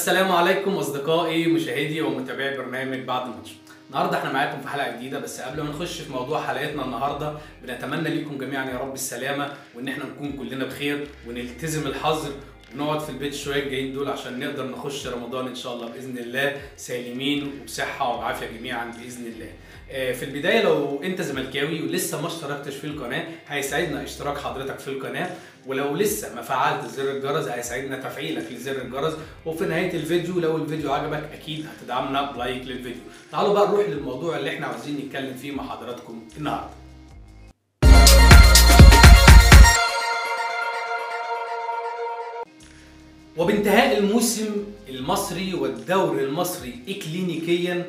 السلام عليكم اصدقائي مشاهدي ومتابعي برنامج بعد الماتش النهارده احنا معاكم في حلقه جديده بس قبل ما نخش في موضوع حلقتنا النهارده بنتمنى ليكم جميعا يا رب السلامه وان احنا نكون كلنا بخير ونلتزم الحظر ونقعد في البيت شويه الجايين دول عشان نقدر نخش رمضان ان شاء الله باذن الله سالمين وبصحه وبعافيه جميعا باذن الله. آه، في البدايه لو انت زملكاوي ولسه ما اشتركتش في القناه هيسعدنا اشتراك حضرتك في القناه ولو لسه ما فعلت زر الجرس هيسعدنا تفعيلك لزر الجرس وفي نهايه الفيديو لو الفيديو عجبك اكيد هتدعمنا بلايك للفيديو. تعالوا بقى نروح للموضوع اللي احنا عاوزين نتكلم فيه مع حضراتكم النهارده. وبانتهاء الموسم المصري والدوري المصري اكلينيكيا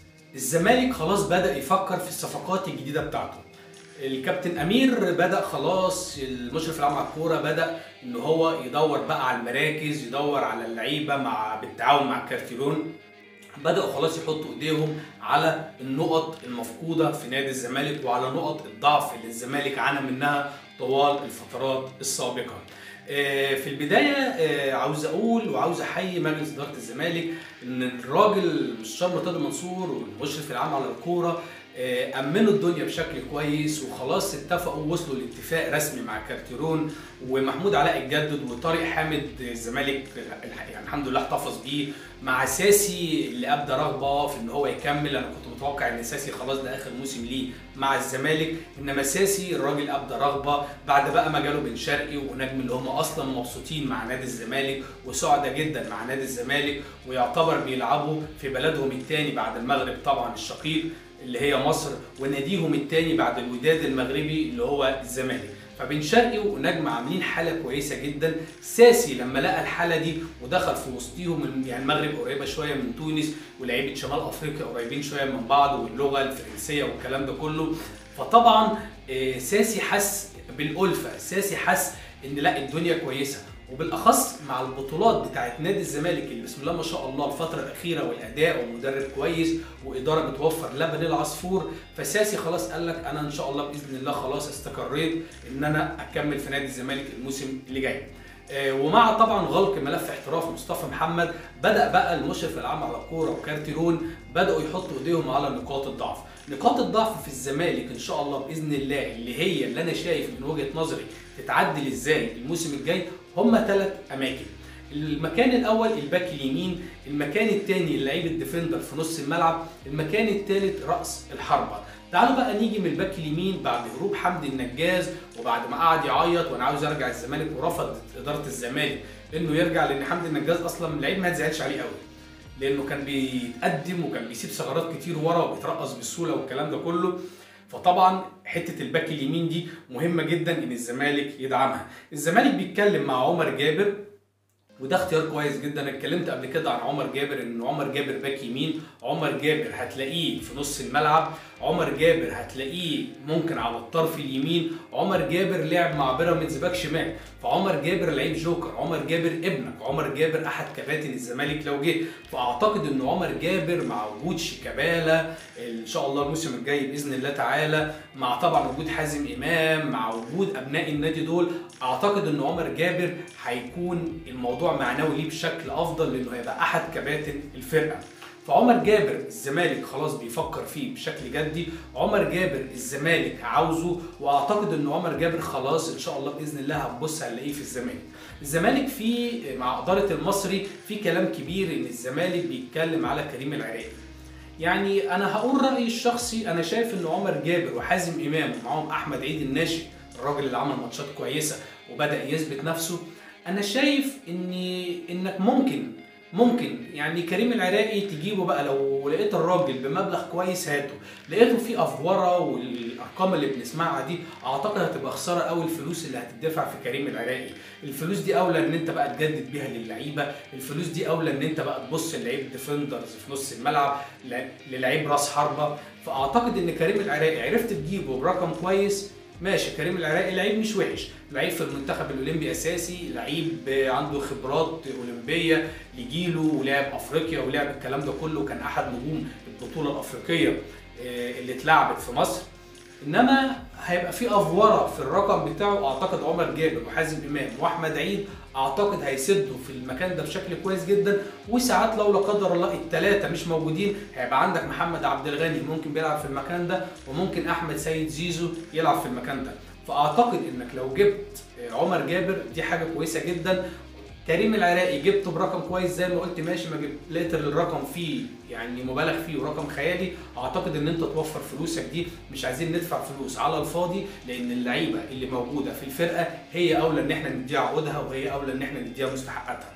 الزمالك خلاص بدا يفكر في الصفقات الجديده بتاعته الكابتن امير بدا خلاص المشرف العام على الكوره بدا ان هو يدور بقى على المراكز يدور على اللعيبه مع بالتعاون مع كارتيرون بداوا خلاص يحطوا ايديهم على النقط المفقوده في نادي الزمالك وعلى نقط الضعف اللي الزمالك عانى منها طوال الفترات السابقه آه، في البدايه آه، عاوز اقول وعاوز احيي مجلس اداره الزمالك ان الراجل مستشار مرتضى منصور والمشرف العام على الكوره آه، امنوا الدنيا بشكل كويس وخلاص اتفقوا وصلوا لاتفاق رسمي مع كارتيرون ومحمود علاء اتجدد وطارق حامد الزمالك يعني الحمد لله احتفظ بيه مع ساسي اللي ابدى رغبه في ان هو يكمل انا كنت متوقع ان ساسي خلاص ده اخر موسم ليه مع الزمالك انما ساسي الراجل ابدى رغبه بعد بقى ما جاله بن شرقي ونجم اللي هم اصلا مبسوطين مع نادي الزمالك وسعداء جدا مع نادي الزمالك ويعتبر بيلعبوا في بلدهم الثاني بعد المغرب طبعا الشقيق اللي هي مصر وناديهم الثاني بعد الوداد المغربي اللي هو الزمالك فبن شرقي ونجم عاملين حاله كويسه جدا ساسي لما لقى الحاله دي ودخل في وسطيهم يعني المغرب قريبه شويه من تونس ولاعيبه شمال افريقيا قريبين شويه من بعض واللغه الفرنسيه والكلام ده كله فطبعا آه، ساسي حس بالالفه ساسي حس ان لا الدنيا كويسه وبالاخص مع البطولات بتاعت نادي الزمالك اللي بسم الله ما شاء الله الفتره الاخيره والاداء ومدرب كويس واداره بتوفر لبن العصفور فساسي خلاص قال لك انا ان شاء الله باذن الله خلاص استقريت ان انا اكمل في نادي الزمالك الموسم اللي جاي آه، ومع طبعا غلق ملف احتراف مصطفى محمد بدا بقى المشرف العام على الكوره وكارتيرون بداوا يحطوا ايديهم على نقاط الضعف نقاط الضعف في الزمالك ان شاء الله باذن الله اللي هي اللي انا شايف من وجهه نظري تتعدل ازاي الموسم الجاي هم ثلاث اماكن المكان الاول الباك اليمين المكان الثاني اللعيب الديفندر في نص الملعب المكان الثالث راس الحربه تعالوا بقى نيجي من الباك اليمين بعد هروب حمدي النجاز وبعد ما قعد يعيط وانا عاوز ارجع الزمالك ورفض اداره الزمالك انه يرجع لان حمدي النجاز اصلا لعيب ما تزعلش عليه قوي لانه كان بيتقدم وكان بيسيب ثغرات كتير ورا وبيترقص بسهوله والكلام ده كله فطبعا حته الباك اليمين دي مهمه جدا ان الزمالك يدعمها الزمالك بيتكلم مع عمر جابر وده اختيار كويس جدا انا اتكلمت قبل كده عن عمر جابر ان عمر جابر باك يمين عمر جابر هتلاقيه في نص الملعب عمر جابر هتلاقيه ممكن على الطرف اليمين عمر جابر لعب مع بيراميدز باك شمال فعمر جابر لعيب جوكر عمر جابر ابنك عمر جابر احد كباتن الزمالك لو جه فاعتقد ان عمر جابر مع وجود شيكابالا ان شاء الله الموسم الجاي باذن الله تعالى مع طبعا وجود حازم امام مع وجود ابناء النادي دول اعتقد ان عمر جابر هيكون الموضوع معنوي ليه بشكل افضل لانه هيبقى احد كباتن الفرقه فعمر جابر الزمالك خلاص بيفكر فيه بشكل جدي عمر جابر الزمالك عاوزه واعتقد ان عمر جابر خلاص ان شاء الله باذن الله هنبص هنلاقيه في الزمالك الزمالك في مع اداره المصري في كلام كبير ان الزمالك بيتكلم على كريم العراقي يعني انا هقول رايي الشخصي انا شايف ان عمر جابر وحازم امام ومعاهم احمد عيد الناشئ الراجل اللي عمل ماتشات كويسه وبدا يثبت نفسه انا شايف ان انك ممكن ممكن يعني كريم العراقي تجيبه بقى لو لقيت الراجل بمبلغ كويس هاته لقيته فيه افوره والارقام اللي بنسمعها دي اعتقد هتبقى خساره قوي الفلوس اللي هتدفع في كريم العراقي الفلوس دي اولى ان انت بقى تجدد بيها للعيبه الفلوس دي اولى ان انت بقى تبص للعيب ديفندرز في نص الملعب للعيب راس حربه فاعتقد ان كريم العراقي عرفت تجيبه برقم كويس ماشي كريم العراقي لعيب مش وحش لعيب في المنتخب الاولمبي اساسي لعيب عنده خبرات اولمبيه لجيله ولعب افريقيا ولعب الكلام ده كله كان احد نجوم البطوله الافريقيه اللي اتلعبت في مصر انما هيبقى في افوره في الرقم بتاعه اعتقد عمر جابر وحازم امام واحمد عيد اعتقد هيسدوا في المكان ده بشكل كويس جدا وساعات لو لا قدر الله الثلاثه مش موجودين هيبقى عندك محمد عبد الغني ممكن بيلعب في المكان ده وممكن احمد سيد زيزو يلعب في المكان ده فاعتقد انك لو جبت عمر جابر دي حاجه كويسه جدا كريم العراقي جبته برقم كويس زي ما قلت ماشي ما جبت لقيت الرقم فيه يعني مبالغ فيه ورقم خيالي اعتقد ان انت توفر فلوسك دي مش عايزين ندفع فلوس على الفاضي لان اللعيبه اللي موجوده في الفرقه هي اولى ان احنا نديها عقودها وهي اولى ان احنا نديها مستحقاتها.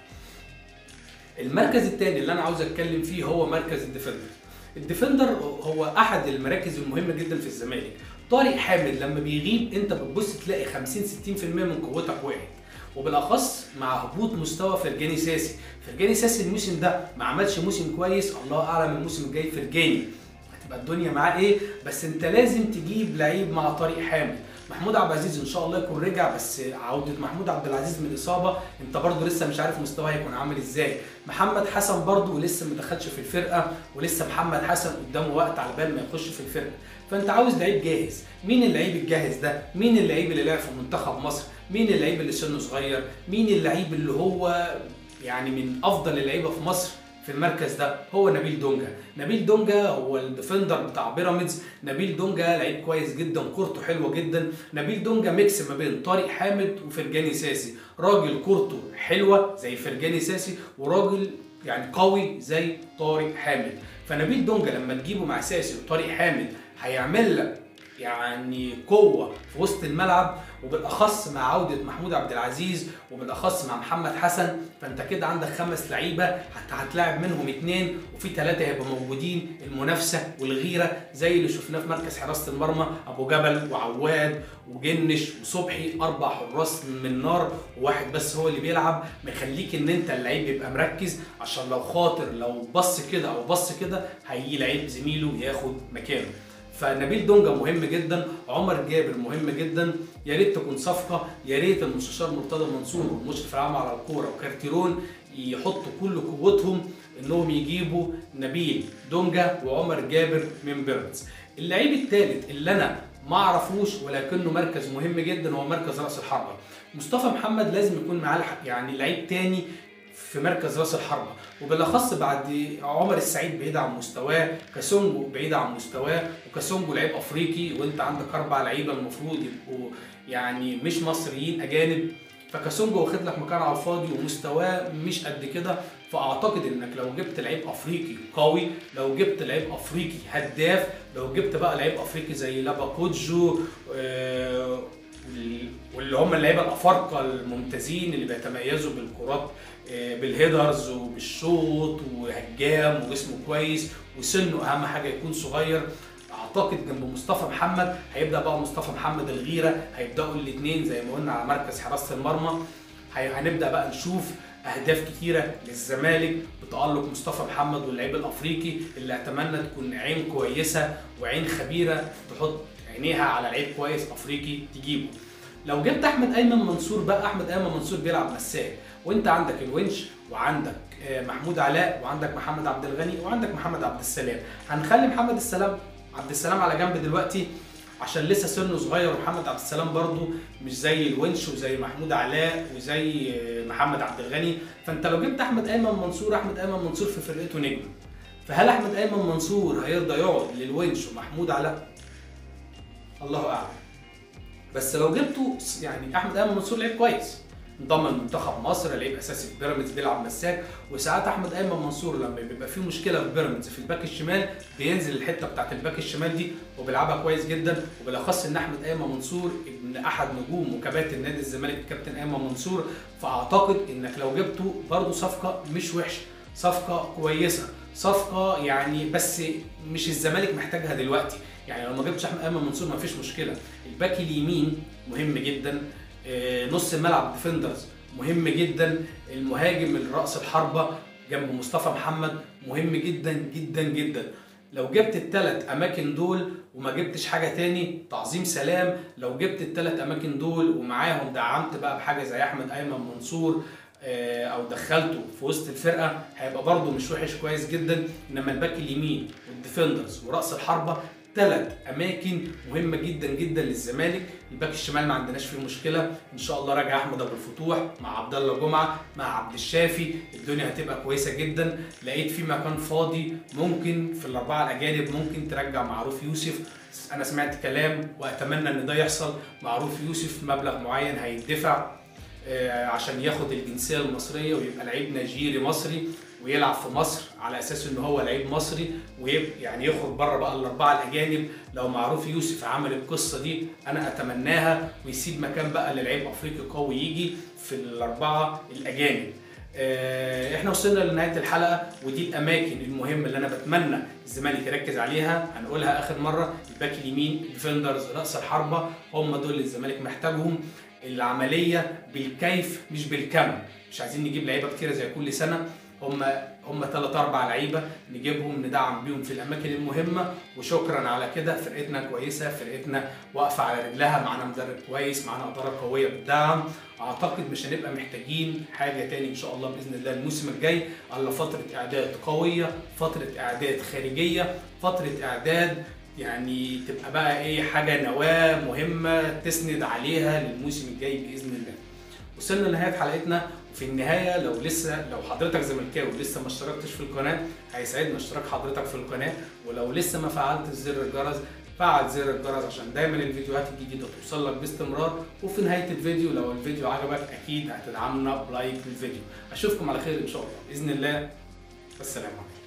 المركز الثاني اللي انا عاوز اتكلم فيه هو مركز الديفندر. الديفندر هو احد المراكز المهمه جدا في الزمالك. طارق حامد لما بيغيب انت بتبص تلاقي 50 60% من قوتك وقعت. وبالاخص مع هبوط مستوى فرجاني ساسي فرجاني ساسي الموسم ده ما عملش موسم كويس الله اعلم الموسم الجاي فرجاني هتبقى الدنيا معاه ايه بس انت لازم تجيب لعيب مع طريق حامد محمود عبد العزيز ان شاء الله يكون رجع بس عوده محمود عبد العزيز من الاصابه انت برضه لسه مش عارف مستواه هيكون عامل ازاي محمد حسن برضه لسه ما دخلش في الفرقه ولسه محمد حسن قدامه وقت على بال ما يخش في الفرقه فانت عاوز لعيب جاهز مين اللعيب الجاهز ده مين اللعيب اللي لعب في منتخب مصر مين اللعيب اللي سنه صغير مين اللعيب اللي هو يعني من افضل اللعيبه في مصر في المركز ده هو نبيل دونجا نبيل دونجا هو الديفندر بتاع بيراميدز نبيل دونجا لعيب كويس جدا كورته حلوه جدا نبيل دونجا ميكس ما بين طارق حامد وفرجاني ساسي راجل كورته حلوه زي فرجاني ساسي وراجل يعني قوي زي طارق حامد فنبيل دونجا لما تجيبه مع ساسي وطارق حامد هيعمل لك يعني قوة في وسط الملعب وبالأخص مع عودة محمود عبد العزيز وبالأخص مع محمد حسن فأنت كده عندك خمس لعيبة حتى هتلاعب منهم اتنين وفي ثلاثة هيبقوا موجودين المنافسة والغيرة زي اللي شفناه في مركز حراسة المرمى أبو جبل وعواد وجنش وصبحي أربع حراس من نار وواحد بس هو اللي بيلعب مخليك إن أنت اللعيب يبقى مركز عشان لو خاطر لو بص كده أو بص كده هيجي لعيب زميله ياخد مكانه فنبيل دونجا مهم جدا عمر جابر مهم جدا يا ريت تكون صفقه يا ريت المستشار مرتضى منصور والمشرف العام على الكوره وكارتيرون يحطوا كل قوتهم انهم يجيبوا نبيل دونجا وعمر جابر من بيراميدز اللعيب الثالث اللي انا ما اعرفوش ولكنه مركز مهم جدا هو مركز راس الحربه مصطفى محمد لازم يكون معاه يعني لعيب تاني في مركز راس الحربه وبالاخص بعد عمر السعيد بعيد عن مستواه كاسونجو بعيد عن مستواه وكاسونجو لعيب افريقي وانت عندك اربع لعيبه المفروض يبقوا يعني مش مصريين اجانب فكاسونجو واخد لك مكان على الفاضي ومستواه مش قد كده فاعتقد انك لو جبت لعيب افريقي قوي لو جبت لعيب افريقي هداف لو جبت بقى لعيب افريقي زي لابا كوجو آه واللي هم اللعيبه الافارقه الممتازين اللي بيتميزوا بالكرات بالهيدرز وبالشوط وهجام وجسمه كويس وسنه اهم حاجه يكون صغير اعتقد جنب مصطفى محمد هيبدا بقى مصطفى محمد الغيره هيبداوا الاثنين زي ما قلنا على مركز حراسه المرمى هنبدا بقى نشوف اهداف كتيره للزمالك بتالق مصطفى محمد واللعيب الافريقي اللي اتمنى تكون عين كويسه وعين خبيره تحط عينيها على لعيب كويس افريقي تجيبه لو جبت احمد ايمن منصور بقى احمد ايمن منصور بيلعب مساك وانت عندك الونش وعندك محمود علاء وعندك محمد عبد الغني وعندك محمد عبد السلام هنخلي محمد السلام عبد السلام على جنب دلوقتي عشان لسه سنه صغير ومحمد عبد السلام برضه مش زي الونش وزي محمود علاء وزي محمد عبد الغني فانت لو جبت احمد ايمن منصور احمد ايمن منصور في فرقته نجم فهل احمد ايمن منصور هيرضى يقعد للونش ومحمود علاء الله اعلم بس لو جبته يعني احمد ايمن منصور لعيب كويس انضم لمنتخب مصر لعيب اساسي في بيراميدز بيلعب مساك وساعات احمد ايمن منصور لما بيبقى فيه مشكله في بيراميدز في الباك الشمال بينزل الحته بتاعت الباك الشمال دي وبيلعبها كويس جدا وبالاخص ان احمد ايمن منصور ابن احد نجوم وكباتن نادي الزمالك الكابتن ايمن منصور فاعتقد انك لو جبته برضه صفقه مش وحشه صفقه كويسه صفقه يعني بس مش الزمالك محتاجها دلوقتي يعني لو ما جبتش احمد ايمن منصور ما فيش مشكله الباك اليمين مهم جدا نص الملعب ديفندرز مهم جدا المهاجم الراس الحربه جنب مصطفى محمد مهم جدا جدا جدا لو جبت الثلاث اماكن دول وما جبتش حاجه تاني تعظيم سلام لو جبت الثلاث اماكن دول ومعاهم دعمت بقى بحاجه زي احمد ايمن منصور او دخلته في وسط الفرقه هيبقى برده مش وحش كويس جدا انما الباك اليمين والديفندرز وراس الحربه ثلاث اماكن مهمه جدا جدا للزمالك الباك الشمال ما عندناش فيه مشكله ان شاء الله راجع احمد ابو الفتوح مع عبد الله جمعه مع عبد الشافي الدنيا هتبقى كويسه جدا لقيت في مكان فاضي ممكن في الاربعه الاجانب ممكن ترجع معروف يوسف انا سمعت كلام واتمنى ان ده يحصل معروف يوسف مبلغ معين هيدفع آه، عشان ياخد الجنسيه المصريه ويبقى لعيب نيجيري مصري ويلعب في مصر على اساس ان هو لعيب مصري ويعني يخرج بره بقى الاربعه الاجانب لو معروف يوسف عمل القصه دي انا اتمناها ويسيب مكان بقى للعيب افريقي قوي يجي في الاربعه الاجانب آه، احنا وصلنا لنهايه الحلقه ودي الاماكن المهمه اللي انا بتمنى الزمالك يركز عليها هنقولها اخر مره الباك اليمين الفيلدرز راس الحربه هم دول اللي الزمالك محتاجهم العمليه بالكيف مش بالكم مش عايزين نجيب لعيبه كتيره زي كل سنه هم هم ثلاث اربع لعيبه نجيبهم ندعم بيهم في الاماكن المهمه وشكرا على كده فرقتنا كويسه فرقتنا واقفه على رجلها معانا مدرب كويس معانا اداره قويه بتدعم اعتقد مش هنبقى محتاجين حاجه تاني ان شاء الله باذن الله الموسم الجاي الا فتره اعداد قويه فتره اعداد خارجيه فتره اعداد يعني تبقى بقى ايه حاجه نواه مهمه تسند عليها للموسم الجاي باذن الله وصلنا لنهايه حلقتنا وفي النهايه لو لسه لو حضرتك زملكاوي لسه ما اشتركتش في القناه هيسعدنا اشتراك حضرتك في القناه ولو لسه ما فعلتش زر الجرس فعل زر الجرس عشان دايما الفيديوهات الجديده توصل لك باستمرار وفي نهايه الفيديو لو الفيديو عجبك اكيد هتدعمنا بلايك للفيديو اشوفكم على خير ان شاء الله باذن الله والسلام عليكم